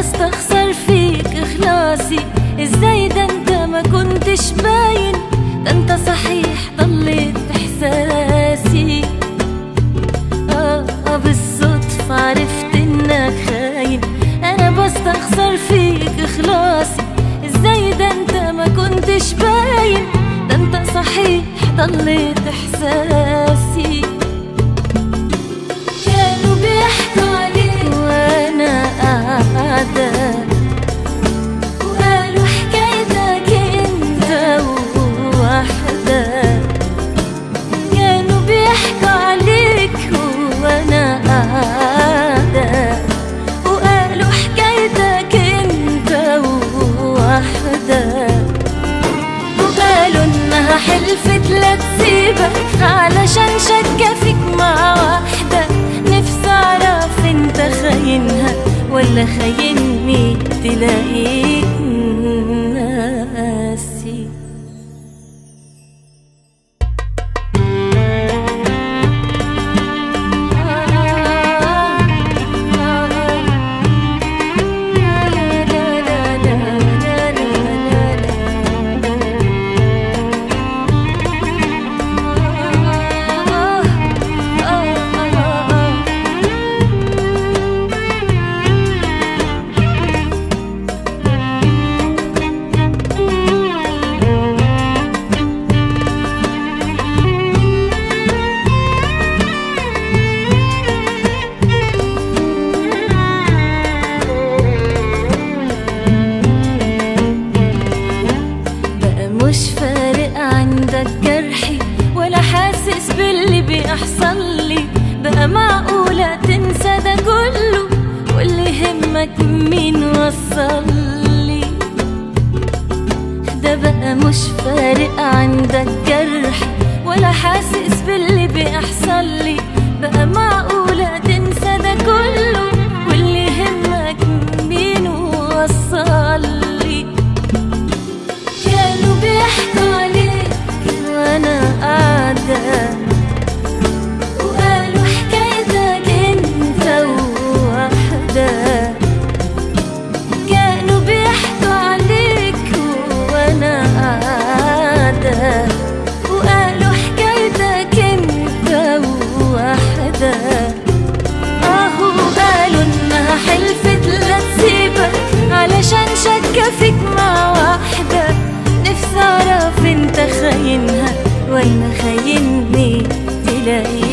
بستخسر فيك اخلاصي ازاي ده انت ما كنتش باين ده انت صحيح ضليت احساسي آه آه بالصدفة عرفت انك خاين انا بستخسر فيك اخلاصي ازاي ده انت ما كنتش باين ده انت صحيح ضليت احساسي كانوا بيحكوا عليك وانا قاعدة وقالوا حكايتك انت ووحدك كانوا بيحكوا عليك وانا قاعدة وقالوا حكايتك انت ووحدك وقالوا انها حلفت لا تسيبك علشان شكة فيك مع واحدة نفسي اعرف انت خاينها ولا خايني تلاقيك ناسي بقى مش فارق عندك جرحي ولا حاسس باللي بيحصل لي بقى معقولة تنسى ده كله واللي يهمك مين وصل لي ده بقى مش فارق عندك جرحي ولا حاسس باللي بيحصل لي بقى معقولة تنسى ده كله واللي يهمك مين وصل لي كانوا بيحكوا عليك وانا قاعدة وقالوا حكايتك انت ووحدك كانوا بيحكوا عليك وانا قاعدة وقالوا حكايتك انت ووحدك اهو قالوا انها حلفت لا تسيبك علشان شكة فيك مع واحدة نفسي اعرف انت خاينها ولا خايني تلاقي